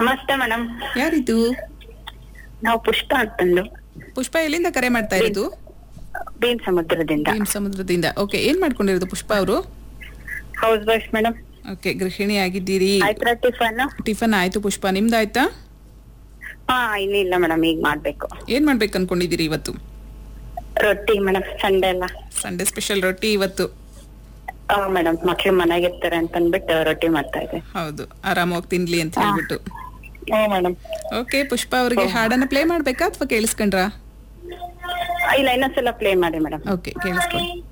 ನಮಸ್ತೆ ಮೇಡಮ್ ಯಾರಿದು ನಾವು ಪುಷ್ಪ ಅಂತಂದು ಪುಷ್ಪ ಎಲ್ಲಿಂದ ಕರೆ ಮಾಡ್ತಾ ಇರೋದು ಬೀನ್ ಸಮುದ್ರದಿಂದ ಭೀಮ್ ಸಮುದ್ರದಿಂದ ಓಕೆ ಏನ್ ಮಾಡ್ಕೊಂಡಿರೋದು ಪುಷ್ಪ ಅವರು ಹೌಸ್ ವೈಫ್ ಮೇಡಮ್ ಓಕೆ ಗೃಹಿಣಿ ಆಗಿದ್ದೀರಿ ಆಯ್ತಾ ಟಿಫನ್ ಟಿಫನ್ ಆಯ್ತು ಪುಷ್ಪ ನಿಮ್ದಾಯ್ತಾ ಹಾ ಇಲ್ಲ ಇಲ್ಲ ಮೇಡಮ್ ಈಗ ಮಾಡ್ಬೇಕು ಏನ್ ಮಾಡ್ಬೇಕು ಅನ್ಕೊಂಡಿದ್ದೀರಿ ಇವತ್ತು ರೊಟ್ಟಿ ಮೇಡಮ್ ಸಂಡೆ ಎಲ್ಲ ಸಂಡೇ ಸ್ಪೆಷಲ್ ರೊಟ್ಟಿ ಇವತ್ತು ಹಾ ಮೇಡಮ್ ಮಕ್ಳು ಮನೆಗೆ ಇರ್ತಾರೆ ಅಂತ ಅಂದ್ಬಿಟ್ಟು ರೊಟ್ಟಿ ಮಾಡ್ತಾ ಇದ್ದೆ ಹೌದು ಆರಾಮಾಗಿ ತಿನ್ಲಿ ಅಂತ ಹೇಳ್ಬಿಟ್ಟು ಹ್ಞೂ ಮೇಡಮ್ ಓಕೆ ಪುಷ್ಪ ಅವರಿಗೆ ಹಾಡನ್ನ ಪ್ಲೇ ಮಾಡ್ಬೇಕಾ ಅಥವಾ ಕೇಳಿಸ್ಕೊಂಡ್ರಾ ಇಲ್ಲ ಇನ್ನೊಂದ್ಸಲ ಪ್ಲೇ ಮಾಡಿ ಮೇಡಮ್ ಓಕೆ ಕೇಳಿಸ್ಕೊಂಡು